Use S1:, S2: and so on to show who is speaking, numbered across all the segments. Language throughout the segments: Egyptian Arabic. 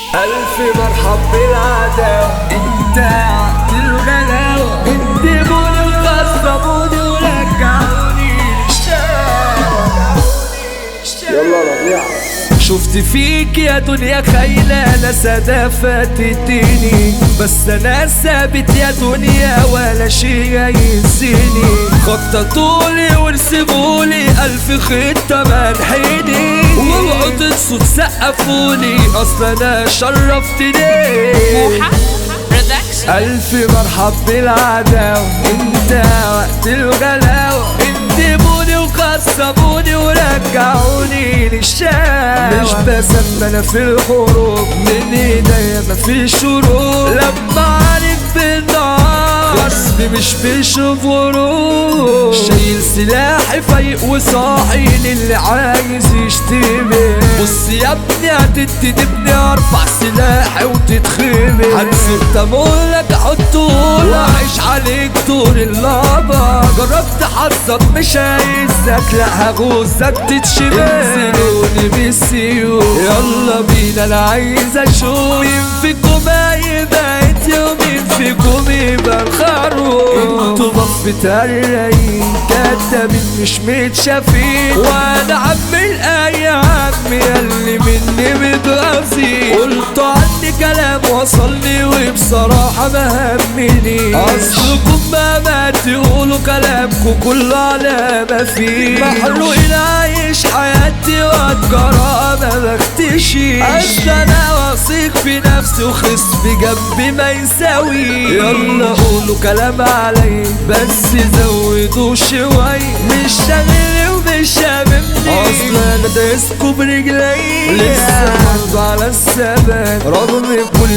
S1: ألف مرحب بالعداوة انت عقد الغلاوة انتبوني وكسبوني ورجعوني للشارع
S2: يلا ربيع
S1: شفت فيك يا دنيا خايلة انا سادة فاتتني بس انا ثابت يا دنيا ولا شي يهزني خططولي ورسمولي الف خطة منحيني واوعوا تنسوا تسقفولي اصلا انا شرفتني
S3: موحى برودكشن
S1: ألف مرحب بالعداوة انت وقت الغلاوة انتبوني وكسبوني ورجعوني للشارع مش بسمى انا في الحروب من ايديا مفيش شروط لما عارف بالنار خصمي مش بيشوف غروب شايل سلاحي فايق وصاحي للي عايز يشتمي بص يا ابني هتتدبني ارفع سلاحي وتتخمي هنسر تمولك احطهولك واعيش عليك طول اللعبة جربت حظك مش هيزك لا هغوزك تتشبه انزلوني بالسيوف يلا بينا انا عايز اشوف مين فيكم هيبقى ومين فيكم يبقى الخروف انتوا بفة الرايين كدابين مش متشافين وانا عم الايام ياللي مني متغاظين قلت عني كلام وصلني وبصراحة ما همني اصلكم ما ما تقولوا كلامكم كله على ما فيه محروقين عايش حياتي واتجرأ ما بختشيش اصل انا واثق في نفسي وخصمي جنبي ما يساوي يلا قولوا كلام علي بس زودوا شوي مش شاغلني ومش هاممني اصلا انا دايسكوا برجلي لسه برضه على الثبات رغم كل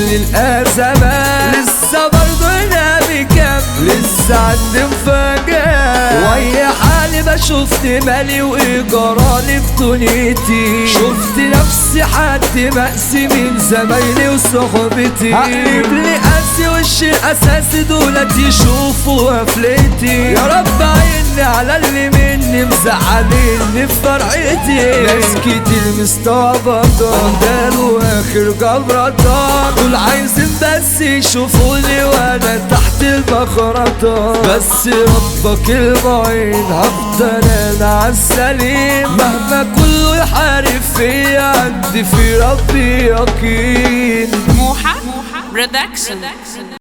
S1: الازمات لسه برضه انا بكمل لسه عندي مفاجأة ويا حالي ما شفت مالي وايجارالي في دنيتي شفت نفسي حد مأسي من زمايلي وصحبتي هقلب لي قاسي وش الاساسي دولت يشوفوا قفلتي يا رب عيني على اللي مني مزعليني في فرحتي ناس كتير مستعبطة اندال واخر جبرة دول عايزين بس يشوفوني وانا تحت المخرطة بس ربك المعين هفضل انا عالسليم مهما كله يحارب فيا عندي في ربي يقين
S3: موحى برودكشن